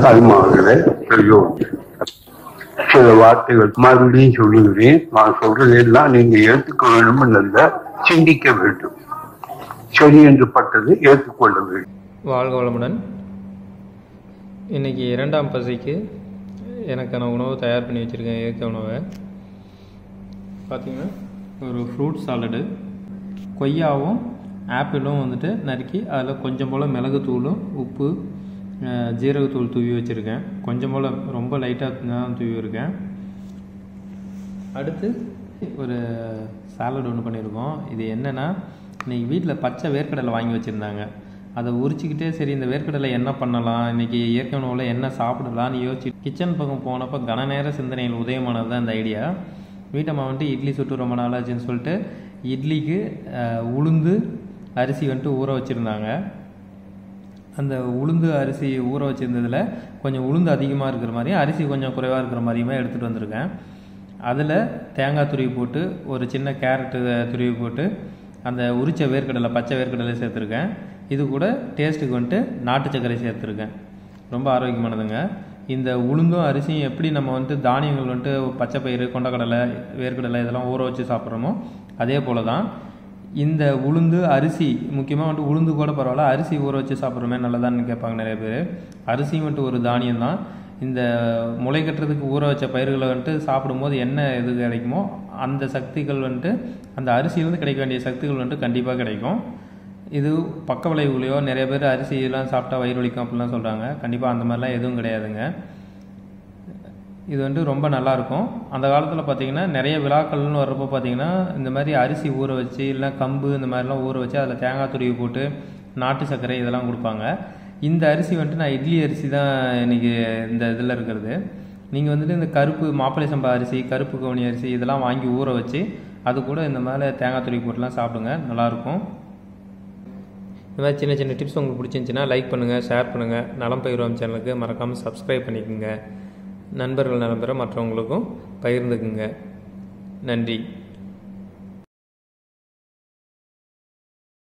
தாய்மார்களே பெரியோர்களே சில வார்த்தைகள் மறுபடியும் சொல்லுகிறேன் நான் சொல்றதெல்லாம் நீங்க ஏற்றுக்க வேண்டும் அல்ல சிந்திக்க வேண்டும் சரி என்று பட்டது ஏற்றுக்கொள்ள வேண்டும் வாழ்க வளமுடன் இன்றைக்கி இரண்டாம் பசிக்கு எனக்கான உணவு தயார் பண்ணி வச்சுருக்கேன் இயற்கை உணவை பார்த்திங்கன்னா ஒரு ஃப்ரூட் சாலடு கொய்யாவும் ஆப்பிளும் வந்துட்டு நறுக்கி அதில் கொஞ்சம் போல் மிளகுத்தூளும் உப்பு அஹ், ஜீரகத்தூள் தூவி வச்சுருக்கேன் கொஞ்சம் போல் ரொம்ப லைட்டாக தான் தூவி இருக்கேன் அடுத்து ஒரு சாலட் ஒன்று பண்ணியிருக்கோம் இது என்னென்னா இன்றைக்கி வீட்டில் பச்சை வேர்க்கடலை வாங்கி வச்சுருந்தாங்க அதை உரிச்சிக்கிட்டே சரி இந்த வேர்க்கடலை என்ன பண்ணலாம் இன்றைக்கி இயற்கை உணவில் என்ன சாப்பிடலாம்னு யோசிச்சு கிச்சன் பக்கம் போனப்போ கன நேர சிந்தனையில் உதயமானது தான் இந்த ஐடியா வீட்டம்மா வந்துட்டு இட்லி சுட்டு ரொம்ப நாளாச்சுன்னு சொல்லிட்டு இட்லிக்கு அஹ், உளுந்து அரிசி வந்துட்டு ஊற வச்சுருந்தாங்க அந்த உளுந்து அரிசி ஊற வச்சிருந்ததில் கொஞ்சம் உளுந்து அதிகமாக இருக்கிற மாதிரியும் அரிசி கொஞ்சம் குறைவாக இருக்கிற மாதிரியுமே எடுத்துகிட்டு வந்திருக்கேன் அதில் தேங்காய் துருவி போட்டு ஒரு சின்ன கேரட்டு துருவி போட்டு அந்த உரிச்ச வேர்க்கடலை பச்சை வேர்க்கடலை சேர்த்துருக்கேன் இது கூட டேஸ்ட்டுக்கு வந்துட்டு நாட்டு சர்க்கரை சேர்த்துருக்கேன் ரொம்ப ஆரோக்கியமானதுங்க இந்த உளுந்தும் அரிசியும் எப்படி நம்ம வந்துட்டு தானியங்கள் வந்துட்டு பச்சை பயிறு கொண்டக்கடலை வேர்க்கடலை இதெல்லாம் ஊற வச்சு சாப்பிட்றோமோ அதே போல தான் இந்த உளுந்து அரிசி முக்கியமாக வந்துட்டு உளுந்து கூட பரவாயில்ல அரிசி ஊற வச்சு சாப்பிட்றோமே நல்லதான்னு கேட்பாங்க நிறைய பேர் அரிசியும் வந்துட்டு ஒரு தானியம் தான் இந்த முளை கட்டுறதுக்கு ஊற வச்ச பயிர்களை வந்துட்டு சாப்பிடும்போது என்ன இது கிடைக்குமோ அந்த சக்திகள் வந்துட்டு அந்த அரிசியிலேருந்து கிடைக்க வேண்டிய சக்திகள் வந்துட்டு கண்டிப்பாக கிடைக்கும் இது பக்க விளைவுகளையோ நிறைய பேர் அரிசியெல்லாம் சாப்பிட்டா வயிறு வலிக்கும் அப்படிலாம் சொல்கிறாங்க கண்டிப்பாக அந்த மாதிரிலாம் எதுவும் கிடையாதுங்க இது வந்து ரொம்ப நல்லா இருக்கும் அந்த காலத்தில் பார்த்தீங்கன்னா நிறைய விழாக்கள்னு வர்றப்போ பார்த்தீங்கன்னா இந்த மாதிரி அரிசி ஊற வச்சு இல்லை கம்பு இந்த மாதிரிலாம் ஊற வச்சு அதில் தேங்காய் துருவி போட்டு நாட்டு சர்க்கரை இதெல்லாம் கொடுப்பாங்க இந்த அரிசி வந்துட்டு நான் இட்லி அரிசி தான் இன்னைக்கு இந்த இதில் இருக்கிறது நீங்கள் வந்துட்டு இந்த கருப்பு மாப்பிள்ளை சம்பா அரிசி கருப்பு கவுனி அரிசி இதெல்லாம் வாங்கி ஊற வச்சு அது கூட இந்த மேலே தேங்காய் துருவி போட்டுலாம் சாப்பிடுங்க நல்லாயிருக்கும் இந்த மாதிரி சின்ன சின்ன டிப்ஸ் உங்களுக்கு பிடிச்சிருந்துச்சின்னா லைக் பண்ணுங்கள் ஷேர் பண்ணுங்கள் நலம் பயிர்வாம் சேனலுக்கு மறக்காமல் சப்ஸ்கிரைப் பண்ணிக்கோங்க நண்பர்கள் நலம் பெற மற்றவங்களுக்கும் பகிர்ந்துக்குங்க நன்றி